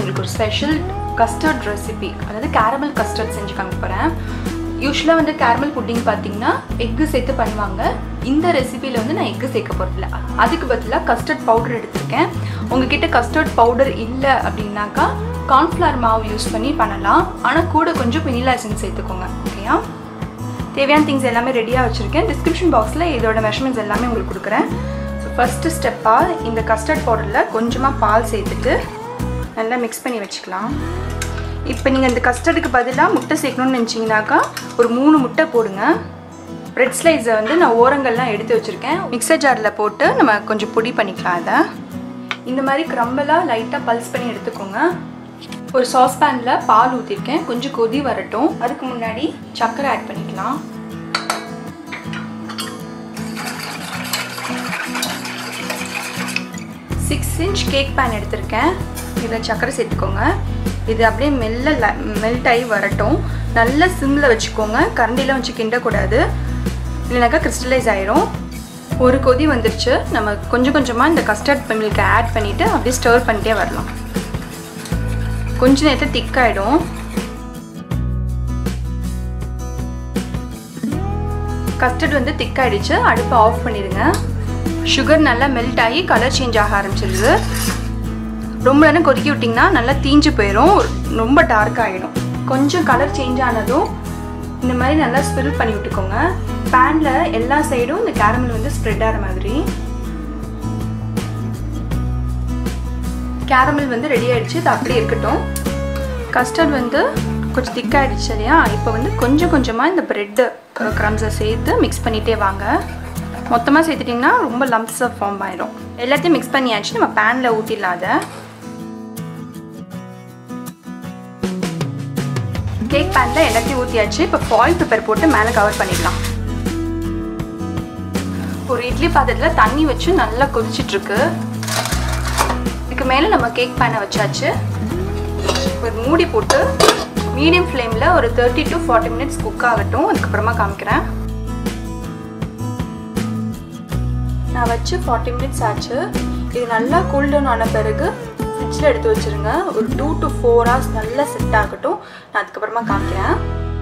உங்களுக்கு ஒரு special custard recipe அதாவது கேரமல் கஸ்டர்ட் செஞ்சு காமிக்க போகிறேன் யூஸ்வலாக வந்து கேரமல் புட்டிங் பார்த்தீங்கன்னா எக்கு சேர்த்து பண்ணுவாங்க இந்த ரெசிபியில் வந்து நான் எக்கு சேர்க்க போகிறதில்ல அதுக்கு பதிலாக கஸ்டர்ட் பவுடர் எடுத்திருக்கேன் உங்ககிட்ட கஸ்டர்ட் பவுடர் இல்லை அப்படின்னாக்கா கார்ன்ஃப்ளவர் மாவு யூஸ் பண்ணி பண்ணலாம் ஆனால் கூட கொஞ்சம் வெனிலா எசன்ஸ் சேர்த்துக்கோங்க ஓகேயா தேவையான திங்ஸ் எல்லாமே ரெடியாக வச்சுருக்கேன் டிஸ்கிரிப்ஷன் பாக்ஸில் இதோட மெஷர்மெண்ட்ஸ் எல்லாமே உங்களுக்கு கொடுக்குறேன் ஸோ ஃபஸ்ட்டு ஸ்டெப்பாக இந்த கஸ்டர்ட் பவுடரில் கொஞ்சமாக பால் சேர்த்துட்டு நல்லா மிக்ஸ் பண்ணி வச்சுக்கலாம் இப்போ நீங்கள் இந்த கஸ்டர்டுக்கு பதிலாக முட்டை சேர்க்கணும்னு நினச்சிங்கனாக்கா ஒரு மூணு முட்டை போடுங்க பிரெட் ஸ்லைஸை வந்து நான் ஓரங்கள்லாம் எடுத்து வச்சுருக்கேன் மிக்சர் ஜாரில் போட்டு நம்ம கொஞ்சம் பொடி பண்ணிக்கலாம் அதை இந்த மாதிரி க்ரம்பலாக லைட்டாக பல்ஸ் பண்ணி எடுத்துக்கோங்க ஒரு சாஸ்பேனில் பால் ஊற்றிருக்கேன் கொஞ்சம் கொதி வரட்டும் அதுக்கு முன்னாடி சர்க்கரை ஆட் பண்ணிக்கலாம் சிக்ஸ் இன்ச் கேக் பேன் எடுத்திருக்கேன் இதில் சர்க்கரை சேர்த்துக்கோங்க இது அப்படியே மெல்ல மெல்ட் ஆகி வரட்டும் நல்ல சிம்மில் வச்சுக்கோங்க கரண்டிலாம் வச்சு கிண்டக்கூடாது இல்லைனாக்கா கிறிஸ்டலைஸ் ஆயிரும் ஒரு கொதி வந்துருச்சு நம்ம கொஞ்சம் கொஞ்சமாக இந்த கஸ்டர்ட் மில்கை ஆட் பண்ணிவிட்டு அப்படியே ஸ்டர் பண்ணிட்டே வரலாம் கொஞ்ச நேரத்தில் திக்காயிடும் கஸ்டர்ட் வந்து திக்காயிடுச்சு அடுப்பை ஆஃப் பண்ணிடுங்க சுகர் நல்லா மெல்ட் ஆகி கலர் சேஞ்ச் ஆக ஆரம்பிச்சிருது ரொம்ப நேரம் கொதிக்க விட்டிங்கன்னா நல்லா தீஞ்சு போயிடும் ரொம்ப டார்க் ஆகிடும் கொஞ்சம் கலர் சேஞ்ச் ஆனதும் இந்த மாதிரி நல்லா ஸ்பில் பண்ணி விட்டுக்கோங்க பேனில் எல்லா சைடும் இந்த கேரமல் வந்து ஸ்ப்ரெட் ஆகிற மாதிரி கேரமல் வந்து ரெடி ஆகிடுச்சு இது அப்படியே இருக்கட்டும் கஸ்டர்ட் வந்து கொஞ்சம் திக்காகிடுச்சு இல்லையா இப்போ வந்து கொஞ்சம் கொஞ்சமாக இந்த ப்ரெட்டு க்ரம்ஸை சேர்த்து மிக்ஸ் பண்ணிகிட்டே வாங்க மொத்தமாக சேர்த்துட்டிங்கன்னா ரொம்ப லம்ப்ஸாக ஃபார்ம் ஆயிடும் எல்லாத்தையும் மிக்ஸ் பண்ணியாச்சு நம்ம பேனில் ஊற்றிடலாம் அதை கேக் பேனில் எல்லாத்தையும் ஊற்றியாச்சு இப்போ ஃபாயில் பேப்பர் போட்டு மேலே கவர் பண்ணிடலாம் ஒரு இட்லி பாத்திரத்தில் தண்ணி வச்சு நல்லா கொதிச்சிட்ருக்கு இதுக்கு மேலே நம்ம கேக் பேனை வச்சாச்சு ஒரு மூடி போட்டு மீடியம் ஃப்ளேமில் ஒரு thirty to forty minutes cook ஆகட்டும் அதுக்கப்புறமா காமிக்கிறேன் நான் வச்சு ஃபார்ட்டி மினிட்ஸ் ஆச்சு இது நல்லா கூல்டவுன் ஆன பிறகு ஃப்ரிட்ஜில் எடுத்து வச்சுருங்க ஒரு டூ டு ஃபோர் ஹவர்ஸ் நல்லா செட் ஆகட்டும் நான் அதுக்கப்புறமா காமிக்கிறேன்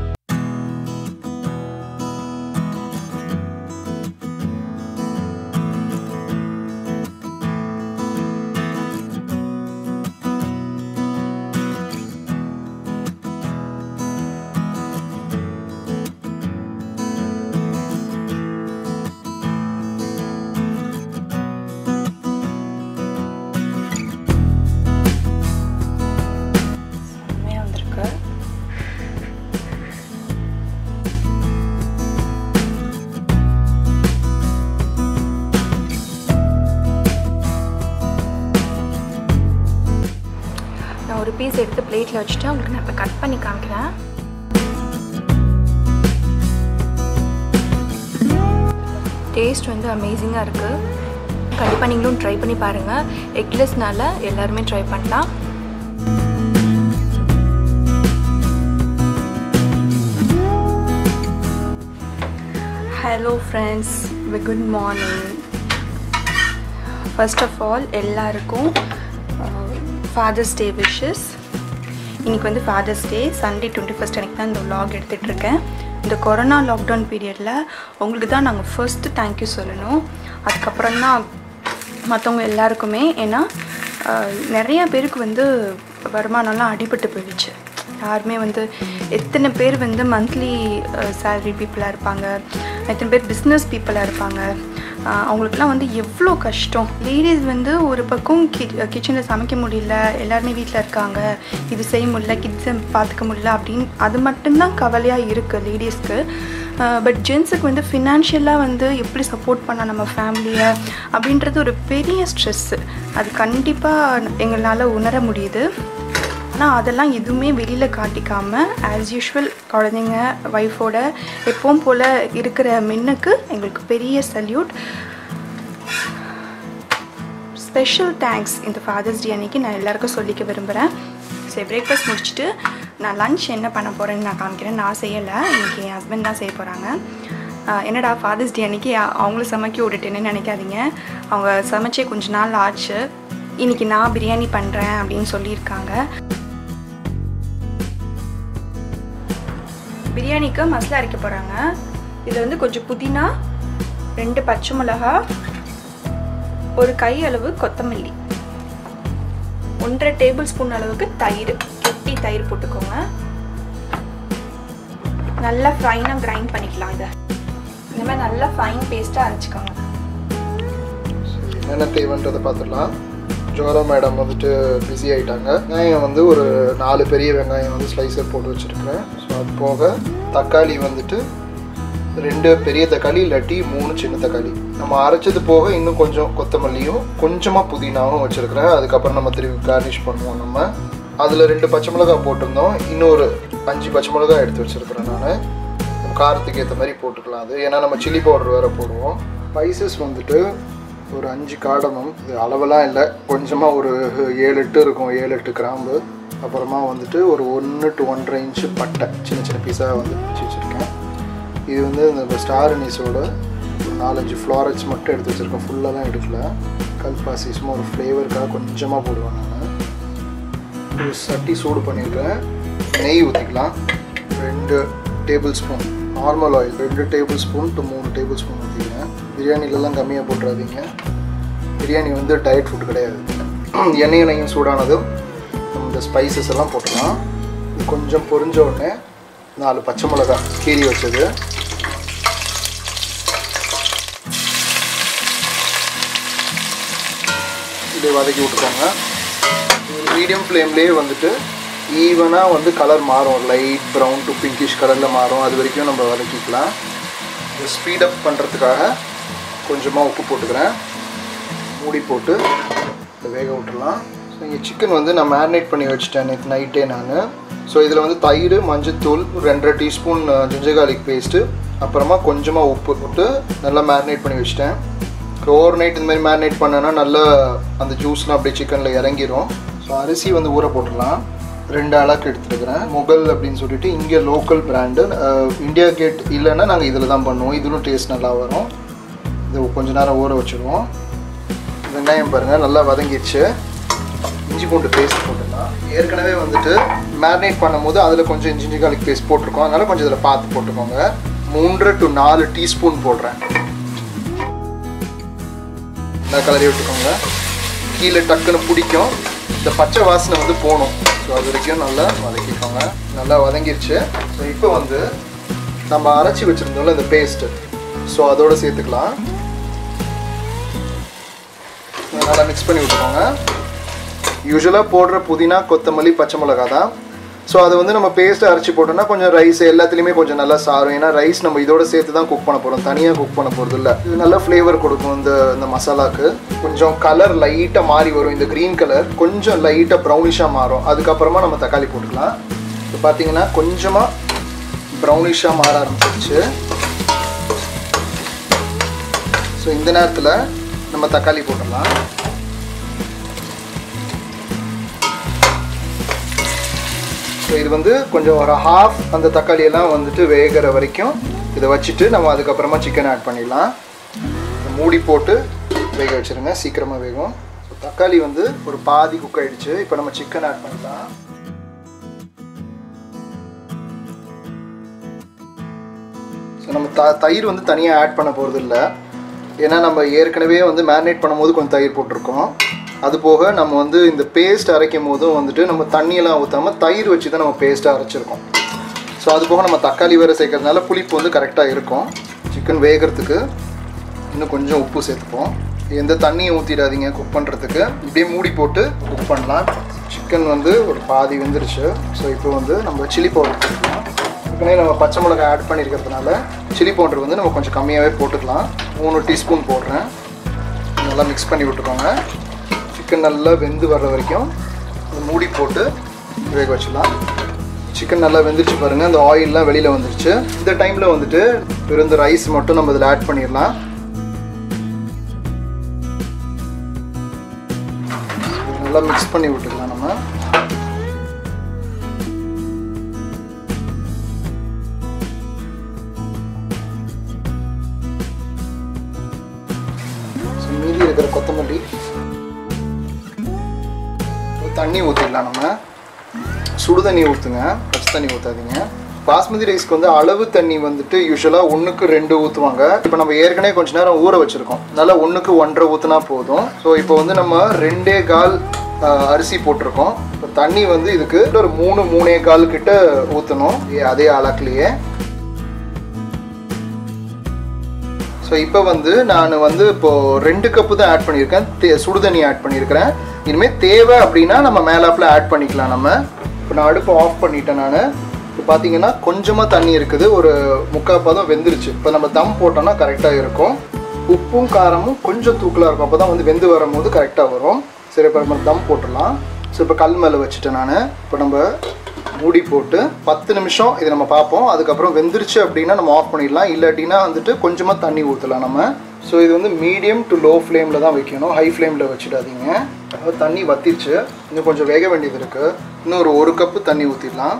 நான் ஒரு பீஸ் எடுத்து பிளேட்டில் வச்சுட்டு உங்களுக்கு நான் இப்போ கட் பண்ணி காமிக்கிறேன் டேஸ்ட் வந்து அமேசிங்காக இருக்குது கண்டிப்பாக நீங்களும் ட்ரை பண்ணி பாருங்கள் எக்லெஸ்னால எல்லாருமே ட்ரை பண்ணலாம் hello friends good morning first of all எல்லாருக்கும் ஃபாதர்ஸ் டே விஷஸ் இன்றைக்கி வந்து Father's Day Sunday twenty first அன்றைக்கி தான் இந்த vlog எடுத்துகிட்டு இருக்கேன் இந்த கொரோனா லாக்டவுன் பீரியடில் உங்களுக்கு தான் நாங்கள் ஃபர்ஸ்ட்டு தேங்க்யூ சொல்லணும் அதுக்கப்புறம் தான் மற்றவங்க எல்லாருக்குமே ஏன்னா ஆஹ், நிறைய பேருக்கு வந்து வருமானம்லாம் அடிபட்டு போயிடுச்சு யாருமே வந்து எத்தனை பேர் வந்து மந்த்லி சேலரி பீப்புளாக இருப்பாங்க எத்தனை பேர் பிஸ்னஸ் பீப்புளாக இருப்பாங்க ஆஹ் அவங்களுக்குலாம் வந்து எவ்வளோ கஷ்டம் லேடிஸ் வந்து ஒரு பக்கம் கி கிச்சனில் சமைக்க முடியல எல்லாருமே வீட்டில் இருக்காங்க இது செய்ய முடியல கிட்ஸை பார்த்துக்க முடியல அப்படின்னு அது மட்டும்தான் கவலையாக இருக்குது லேடிஸ்க்கு பட் ஜென்ஸுக்கு வந்து ஃபினான்ஷியலாக வந்து எப்படி சப்போர்ட் பண்ண நம்ம ஃபேமிலியை அப்படின்றது ஒரு பெரிய ஸ்ட்ரெஸ்ஸு அது கண்டிப்பாக எங்களால் உணர முடியுது ஆனால் அதெல்லாம் எதுவுமே வெளியில் காட்டிக்காமல் ஆஸ் யூஷுவல் குழந்தைங்க ஒய்ஃபோட எப்பவும் போல் இருக்கிற மென்னுக்கு எங்களுக்கு பெரிய சல்யூட் ஸ்பெஷல் தேங்க்ஸ் இந்த ஃபாதர்ஸ் டே அன்னைக்கு நான் எல்லாருக்கும் சொல்லிக்க விரும்புகிறேன் சரி பிரேக்ஃபாஸ்ட் முடிச்சுட்டு நான் லன்ச் என்ன பண்ண போகிறேன்னு நான் காமிக்கிறேன் நான் செய்யலை இன்னைக்கு என் ஹஸ்பண்ட் தான் செய்ய போகிறாங்க என்னடா ஃபாதர்ஸ் டே அன்னைக்கு அவங்கள சமைக்க விட்டுட்டேன்னு நினைக்காதீங்க அவங்க சமைச்சே கொஞ்ச நாள் ஆச்சு இன்னைக்கு நான் பிரியாணி பண்ணுறேன் அப்படின்னு சொல்லியிருக்காங்க பிரியாணிக்கு மசாலா அரைக்க போகிறாங்க இதில் வந்து கொஞ்சம் புதினா ரெண்டு பச்சை மிளகா ஒரு கை அளவு கொத்தமல்லி ஒன்றரை டேபிள் ஸ்பூன் அளவுக்கு தயிர் கெட்டி தயிர் போட்டுக்கோங்க நல்லா ஃபைனாக கிரைண்ட் பண்ணிக்கலாம் இதை இந்த மாதிரி நல்லா ஃபைன் பேஸ்ட்டாக அரைச்சிக்கோங்க என்னென்ன தேவைன்றதை பார்த்துடலாம் ஜோரா மேடம் வந்துட்டு பிஸி ஆகிட்டாங்க வெங்காயம் வந்து ஒரு நாலு பெரிய வெங்காயம் வந்து ஸ்லைசர் போட்டு வச்சுருக்கிறேன் ஸோ அது போக தக்காளி வந்துட்டு ரெண்டு பெரிய தக்காளி இல்லாட்டி மூணு சின்ன தக்காளி நம்ம அரைச்சது போக இன்னும் கொஞ்சம் கொத்தமல்லியும் கொஞ்சமாக புதினாவும் வச்சுருக்கிறேன் அதுக்கப்புறம் நம்ம திரும்பி கார்னிஷ் பண்ணுவோம் நம்ம அதில் ரெண்டு பச்சை மிளகாய் போட்டிருந்தோம் இன்னொரு அஞ்சு பச்சை மிளகாய் எடுத்து வச்சுருக்கிறேன் நான் காரத்துக்கு ஏற்ற மாதிரி போட்டுக்கலாம் அது ஏன்னா நம்ம சில்லி பவுடர் வேறு போடுவோம் ஸ்பைசஸ் வந்துட்டு ஒரு அஞ்சு காடமம் இது அளவெல்லாம் இல்லை கொஞ்சமாக ஒரு ஏழு எட்டு இருக்கும் ஏழு எட்டு கிராம்பு அப்புறமா வந்துட்டு ஒரு ஒன்று டு ஒன்றரை இன்ச்சு பட்டை சின்ன சின்ன பீஸாக வந்து பிடிச்சி வச்சுருக்கேன் இது வந்து இந்த ஸ்டார் அனீஸோட ஒரு நாலஞ்சு ஃப்ளாரட்ஸ் மட்டும் எடுத்து வச்சுருக்கேன் ஃபுல்லாக எடுக்கல கல்பாசி சும்மா ஒரு ஃப்ளேவருக்காக கொஞ்சமாக போடுவேன் நான் ஒரு சட்டி சூடு பண்ணியிருக்கேன் நெய் ஊற்றிக்கலாம் ரெண்டு டேபிள் ஸ்பூன் நார்மல் ஆயில் ரெண்டு டேபிள் ஸ்பூன் டு மூணு டேபிள் ஸ்பூன் ஊற்றிக்கிறேன் பிரியாணிலலாம் கம்மியாக போட்டுறாதீங்க பிரியாணி வந்து டயட் ஃபுட் கிடையாது எண்ணெய் எண்ணெயும் சூடானதும் இந்த ஸ்பைசஸ் எல்லாம் போட்டுக்கலாம் இது கொஞ்சம் பொரிஞ்ச உடனே நாலு பச்சை மிளகா கீரி வச்சது இப்படியே வதக்கி விட்டுக்கோங்க மீடியம் ஃப்ளேம்லேயே வந்துட்டு ஈவனாக வந்து கலர் மாறும் லைட் ப்ரௌன் டு பிங்கிஷ் கலரில் மாறும் அது வரைக்கும் நம்ம வதக்கிக்கலாம் இதை ஸ்பீடப் பண்ணுறதுக்காக கொஞ்சமாக உப்பு போட்டுக்கிறேன் மூடி போட்டு இதை வேக விட்டுடலாம் ஸோ இங்கே சிக்கன் வந்து நான் மேரினேட் பண்ணி வச்சுட்டேன் நேற்று நைட்டே நான் ஸோ இதில் வந்து தயிர் மஞ்சத்தூள் ரெண்டரை டீஸ்பூன் ஜிஞ்சர் கார்லிக் பேஸ்ட்டு அப்புறமா கொஞ்சமாக உப்பு போட்டு நல்லா மேரினேட் பண்ணி வச்சுட்டேன் ஓவர் நைட் இந்த மாதிரி மேரினேட் பண்ணேன்னா நல்லா அந்த ஜூஸ்லாம் அப்படியே சிக்கனில் இறங்கிரும் ஸோ அரிசி வந்து ஊற போட்டுடலாம் ரெண்டு அலக்கு எடுத்துருக்கிறேன் முகல் அப்படின்னு சொல்லிட்டு இங்கே லோக்கல் பிராண்டு இந்தியா கேட் இல்லைன்னா நாங்கள் இதில் தான் பண்ணுவோம் இதுலும் டேஸ்ட் நல்லா வரும் இது கொஞ்ச நேரம் ஊற வச்சுருவோம் வெங்காயம் பாருங்கள் நல்லா வதங்கிடுச்சு இஞ்சி பூண்டு பேஸ்ட் போட்டுடலாம் ஏற்கனவே வந்துட்டு மேரினேட் பண்ணும்போது அதில் கொஞ்சம் இஞ்சி இஞ்சி கார்லிக் பேஸ்ட் போட்டிருக்கோம் அதனால் கொஞ்சம் இதில் பார்த்து போட்டுக்கோங்க மூன்று டு நாலு டீஸ்பூன் போடுறேன் நல்லா கலரி விட்டுக்கோங்க கீழே டக்குன்னு பிடிக்கும் இந்த பச்சை வாசனை வந்து போகணும் ஸோ அது வரைக்கும் நல்லா வதக்கிக்கோங்க நல்லா வதங்கிருச்சு ஸோ இப்போ வந்து நம்ம அரைச்சி வச்சுருந்தோம்ல இந்த பேஸ்ட்டு ஸோ அதோடு சேர்த்துக்கலாம் நல்லா மிக்ஸ் பண்ணி விட்டுக்கோங்க யூஸ்வலாக போடுற புதினா கொத்தமல்லி பச்சை மிளகா தான் ஸோ அதை வந்து நம்ம பேஸ்ட்டை அரைச்சி போட்டோம்னா கொஞ்சம் ரைஸ் எல்லாத்துலேயுமே கொஞ்சம் நல்லா சாரும் ஏன்னா ரைஸ் நம்ம இதோட சேர்த்து தான் குக் பண்ண போகிறோம் தனியாக குக் பண்ண போகிறது இல்லை இது நல்ல ஃப்ளேவர் கொடுக்கும் இந்த இந்த மசாலாக்கு கொஞ்சம் கலர் லைட்டாக மாறி வரும் இந்த க்ரீன் கலர் கொஞ்சம் லைட்டாக ப்ரௌனிஷாக மாறும் அதுக்கப்புறமா நம்ம தக்காளி போட்டுக்கலாம் இப்போ பார்த்தீங்கன்னா கொஞ்சமாக ப்ரௌனிஷாக மாற ஆரம்பிச்சிருச்சு ஸோ இந்த நேரத்தில் நம்ம தக்காளி போட்டுடலாம் ஸோ இது வந்து கொஞ்சம் ஒரு ஹாஃப் அந்த தக்காளி எல்லாம் வந்துட்டு வேகிற வரைக்கும் இதை வச்சுட்டு நம்ம அதுக்கப்புறமா சிக்கன் ஆட் பண்ணிடலாம் மூடி போட்டு வேக வச்சுருங்க சீக்கிரமாக வேகும் ஸோ தக்காளி வந்து ஒரு பாதி குக் ஆயிடுச்சு இப்போ நம்ம சிக்கன் ஆட் பண்ணலாம் ஸோ நம்ம த தயிர் வந்து தனியாக ஆட் பண்ண போகிறது இல்லை ஏன்னா நம்ம ஏற்கனவே வந்து மேரினேட் பண்ணும்போது கொஞ்சம் தயிர் போட்டிருக்கோம் அது போக நம்ம வந்து இந்த பேஸ்ட் அரைக்கும் போதும் வந்துட்டு நம்ம தண்ணியெல்லாம் ஊற்றாமல் தயிர் வச்சு தான் நம்ம பேஸ்ட்டாக அரைச்சிருக்கோம் ஸோ அது போக நம்ம தக்காளி வேறு சேர்க்கறதுனால புளிப்பு வந்து கரெக்டாக இருக்கும் சிக்கன் வேகிறதுக்கு இன்னும் கொஞ்சம் உப்பு சேர்த்துப்போம் எந்த தண்ணியும் ஊற்றிடாதீங்க குக் பண்ணுறதுக்கு இப்படியே மூடி போட்டு குக் பண்ணலாம் சிக்கன் வந்து ஒரு பாதி வெந்துருச்சு ஸோ இப்போ வந்து நம்ம சில்லி பவுடர் போட்டுக்கலாம் ஏற்கனவே நம்ம பச்சை மிளகாய் ஆட் பண்ணியிருக்கிறதுனால சில்லி பவுடர் வந்து நம்ம கொஞ்சம் கம்மியாகவே போட்டுக்கலாம் மூணு டீஸ்பூன் போடுறேன் நல்லா மிக்ஸ் பண்ணி விட்டுக்கோங்க சிக்கன் நல்லா வெந்து வர்ற வரைக்கும் இதை மூடி போட்டு வேக வச்சிடலாம் சிக்கன் நல்லா வெந்துருச்சு பாருங்கள் அந்த ஆயிலெலாம் வெளியில் வந்துருச்சு இந்த டைமில் வந்துட்டு வெறும் இந்த ரைஸ் மட்டும் நம்ம இதில் ஆட் பண்ணிடலாம் நல்லா மிக்ஸ் பண்ணி விட்டுக்கலாம் நம்ம So, மீதி இருக்கிற கொத்தமல்லி தண்ணி ஊற்றிடலாம் நம்ம சுடு தண்ணி ஊற்றுங்க பச்சை தண்ணி ஊற்றாதீங்க பாஸ்மதி ரைஸ்க்கு வந்து அளவு தண்ணி வந்துட்டு யூஸ்வலாக ஒன்றுக்கு ரெண்டு ஊற்றுவாங்க இப்போ நம்ம ஏற்கனவே கொஞ்ச நேரம் ஊற வச்சுருக்கோம் நல்லா ஒன்றுக்கு ஒன்றரை ஊற்றினா போதும் ஸோ இப்போ வந்து நம்ம ரெண்டே கால் ஆஹ், அரிசி போட்டிருக்கோம் இப்போ தண்ணி வந்து இதுக்கு ஒரு மூணு மூணே கால் கிட்ட ஊற்றணும் அதே அளக்குலேயே ஸோ இப்போ வந்து நான் வந்து இப்போது ரெண்டு கப்பு தான் ஆட் பண்ணியிருக்கேன் தே சுடு தண்ணி ஆட் பண்ணியிருக்கிறேன் இனிமேல் தேவை அப்படின்னா நம்ம மேலாப்பில் ஆட் பண்ணிக்கலாம் நம்ம இப்போ நான் அடுப்பை ஆஃப் பண்ணிட்டேன் நான் இப்போ பார்த்தீங்கன்னா கொஞ்சமாக தண்ணி இருக்குது ஒரு முக்கால் பதம் வெந்துருச்சு இப்போ நம்ம தம் போட்டோம்னா கரெக்டாக இருக்கும் உப்பும் காரமும் கொஞ்சம் தூக்கலாக இருக்கும் அப்போ தான் வந்து வெந்து வரும்போது கரெக்டாக வரும் சரி இப்போ நம்ம தம் போட்டுடலாம் ஸோ இப்போ கல் மேலே வச்சுட்டேன் நான் இப்போ நம்ம மூடி போட்டு பத்து நிமிஷம் இது நம்ம பார்ப்போம் அதுக்கப்புறம் வெந்துருச்சு அப்படின்னா நம்ம ஆஃப் பண்ணிடலாம் இல்லாட்டினா வந்துட்டு கொஞ்சமாக தண்ணி ஊற்றலாம் நம்ம ஸோ இது வந்து மீடியம் டு லோ ஃப்ளேமில் தான் வைக்கணும் ஹை ஃப்ளேமில் வச்சிடாதீங்க அதாவது தண்ணி வத்திருச்சு இன்னும் கொஞ்சம் வேக வேண்டியது இருக்குது இன்னும் ஒரு ஒரு கப்பு தண்ணி ஊற்றிடலாம்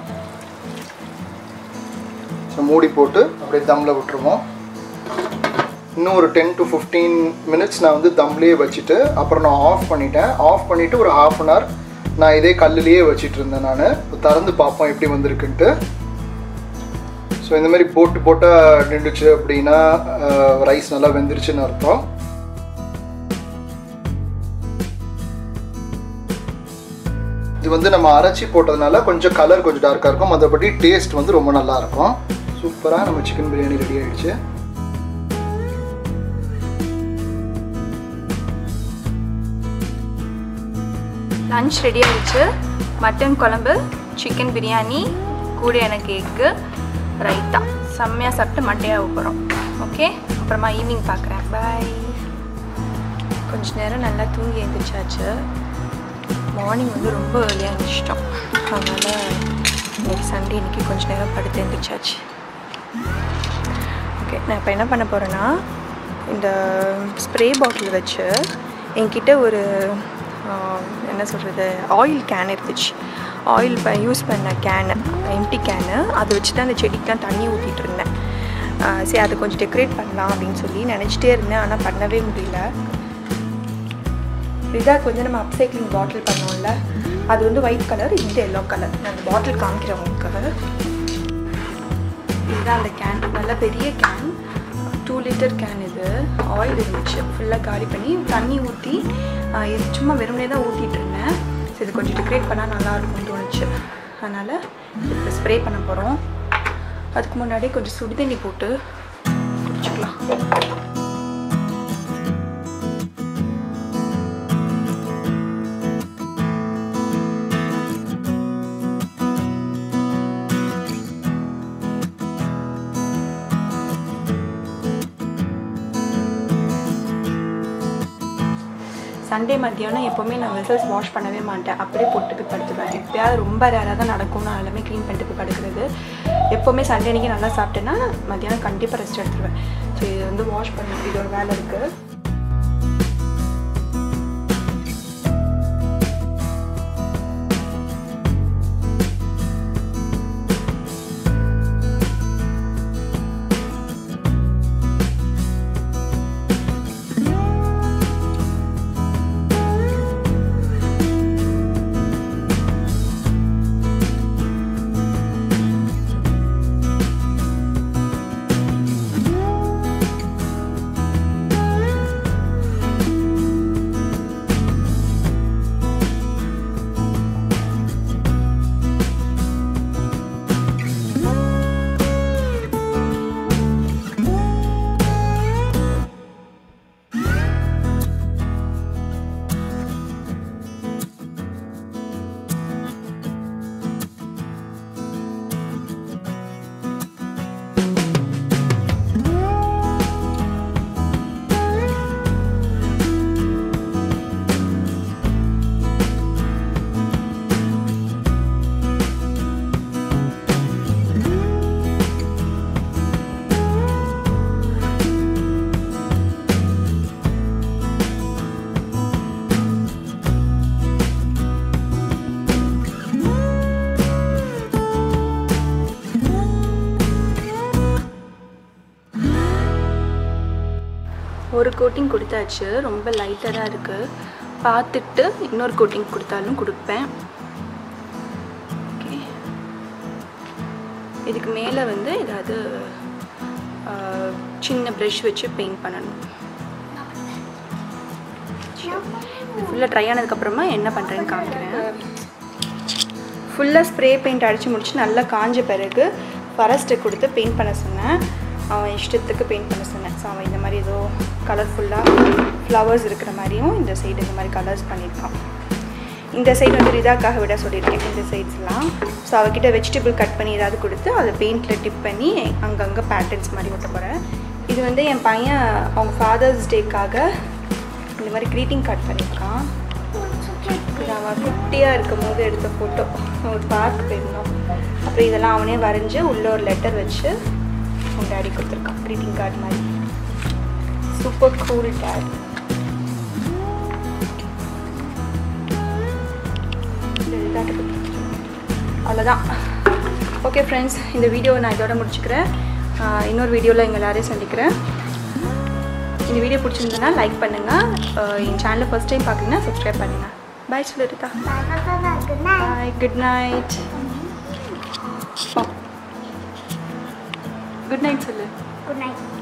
ஸோ மூடி போட்டு அப்படியே தம்மில் விட்டுருவோம் இன்னும் ஒரு டென் டு ஃபிஃப்டீன் மினிட்ஸ் நான் வந்து தம்லேயே வச்சுட்டு அப்புறம் நான் ஆஃப் பண்ணிட்டேன் ஆஃப் பண்ணிவிட்டு ஒரு ஹாஃப் அன் ஹவர் நான் இதே கல்லுலேயே வச்சிட்டு இருந்தேன் நான் திறந்து பார்ப்போம் எப்படி வந்திருக்குன்ட்டு ஸோ இந்த மாதிரி போட்டு போட்டால் நின்றுச்சு அப்படின்னா ரைஸ் நல்லா வெந்துருச்சுன்னு அர்த்தம் இது வந்து நம்ம அரைச்சி போட்டதுனால கொஞ்சம் கலர் கொஞ்சம் டார்க்காக இருக்கும் மற்றபடி டேஸ்ட் வந்து ரொம்ப நல்லா இருக்கும் சூப்பராக நம்ம சிக்கன் பிரியாணி ரெடி ஆயிடுச்சு லஞ்ச் ரெடி ஆயிடுச்சு மட்டன் குழம்பு சிக்கன் பிரியாணி கூட எனக்கு எக்கு ரைத்தா செம்மையாக சாப்பிட்டு மட்டையாக போகிறோம் ஓகே அப்புறமா ஈவினிங் பார்க்குறேன் பாய் கொஞ்ச நேரம் நல்லா தூங்கி எழுந்திரிச்சாச்சு மார்னிங் வந்து ரொம்ப ஏர்லியாக எழுந்திரிச்சிட்டோம் அதனால் இன்னைக்கு சண்டே இன்னைக்கு கொஞ்ச நேரம் படுத்து எழுந்திரிச்சாச்சு ஓகே நான் இப்போ என்ன பண்ண போகிறேன்னா இந்த ஸ்ப்ரே பாட்டில் வச்சு என்கிட்ட ஒரு ஆஹ், என்ன சொல்கிறது ஆயில் கேன் இருந்துச்சு ஆயில் ப யூஸ் பண்ண கேனு எம்டி கேனு அதை வச்சு தான் அந்த செடிக்கு தான் தண்ணி ஊற்றிட்டு இருந்தேன் ஆஹ், சரி அதை கொஞ்சம் டெக்கரேட் பண்ணலாம் அப்படின்னு சொல்லி நினச்சிட்டே இருந்தேன் ஆனால் பண்ணவே முடியல ரிதாக்கு வந்து நம்ம அப்சைக்ளிங் பாட்டில் பண்ணோம்ல அது வந்து ஒயிட் கலர் இது எல்லோ கலர் நான் அந்த பாட்டில் காமிக்கிறேன் உங்களுக்கு இதுதான் அந்த கேன் நல்ல பெரிய கேன் டூ லிட்டர் கேன் இது ஆயில் இருந்துச்சு ஃபுல்லாக காலி பண்ணி தண்ணி ஊற்றி இது சும்மா வெறுமனே தான் ஊற்றிட்டு இருந்தேன் ஸோ இது கொஞ்சம் டெக்கரேட் பண்ணால் நல்லா இருக்கும்னு தோணுச்சு அதனால் இப்போ ஸ்ப்ரே பண்ண போகிறோம் அதுக்கு முன்னாடி கொஞ்சம் சுடு தண்ணி போட்டு குடிச்சுக்கலாம் சண்டே மத்தியானம் எப்போவுமே நான் வெசல்ஸ் வாஷ் பண்ணவே மாட்டேன் அப்படியே போட்டு போய் படுத்துவேன் எப்பயாவது ரொம்ப ரேராக தான் நடக்கும் நான் எல்லாமே க்ளீன் பண்ணிட்டு போய் படுக்கிறது எப்போவுமே சண்டே அன்றைக்கி நல்லா சாப்பிட்டேன்னா மத்தியானம் கண்டிப்பாக ரெஸ்ட் எடுத்துருவேன் ஸோ இது வந்து வாஷ் பண்ண இது ஒரு வேலை இருக்குது ஒரு கோட்டிங் கொடுத்தாச்சு ரொம்ப லைட்டாக தான் இருக்குது பார்த்துட்டு இன்னொரு கோட்டிங் கொடுத்தாலும் கொடுப்பேன் ஓகே இதுக்கு மேலே வந்து ஏதாவது ஆஹ், சின்ன ப்ரஷ் வச்சு பெயிண்ட் பண்ணணும் இது ஃபுல்லாக ட்ரை ஆனதுக்கப்புறமா என்ன பண்ணுறேன்னு காமிக்கிறேன் ஃபுல்லாக ஸ்ப்ரே பெயிண்ட் அடித்து முடிச்சு நல்லா காஞ்ச பிறகு ஃபரஸ்ட்டை கொடுத்து பெயிண்ட் பண்ண சொன்னேன் அவன் இஷ்டத்துக்கு பெயிண்ட் பண்ண சொன்னேன் ஸோ அவன் இந்த மாதிரி ஏதோ கலர்ஃபுல்லாக ஃப்ளவர்ஸ் இருக்கிற மாதிரியும் இந்த சைடு இந்த மாதிரி கலர்ஸ் பண்ணியிருக்கான் இந்த சைடு வந்து ரிதாக்காக விட சொல்லியிருக்கேன் இந்த சைட்ஸ்லாம் ஸோ அவகிட்ட வெஜிடபிள் கட் பண்ணி ஏதாவது கொடுத்து அதை பெயிண்டில் டிப் பண்ணி அங்கங்கே பேட்டர்ன்ஸ் மாதிரி ஒட்ட போகிறேன் இது வந்து என் பையன் அவங்க ஃபாதர்ஸ் டேக்காக இந்த மாதிரி க்ரீட்டிங் கார்ட் பண்ணியிருக்கான் இது அவன் குட்டியாக இருக்கும் போது எடுத்த ஃபோட்டோ ஒரு பார்க் போயிருந்தோம் அப்புறம் இதெல்லாம் அவனே வரைஞ்சி உள்ள ஒரு லெட்டர் வச்சு உன் டேடி கொடுத்துருக்கான் க்ரீட்டிங் கார்டு மாதிரி சூப்பர் கூல் டேட் அவ்வளோதான் ஓகே ஃப்ரெண்ட்ஸ் இந்த வீடியோவை நான் இதோட முடிச்சுக்கிறேன் ஆஹ் இன்னொரு வீடியோவில் எங்கள் எல்லாரையும் சந்திக்கிறேன் இந்த வீடியோ பிடிச்சிருந்ததுன்னா லைக் பண்ணுங்கள் என் சேனலை ஃபஸ்ட் டைம் பார்க்குறீங்கன்னா சப்ஸ்கிரைப் பண்ணுங்கள் பாய் சொல்லிருக்கா Good night. Bye good night good night சொல்லு Good night.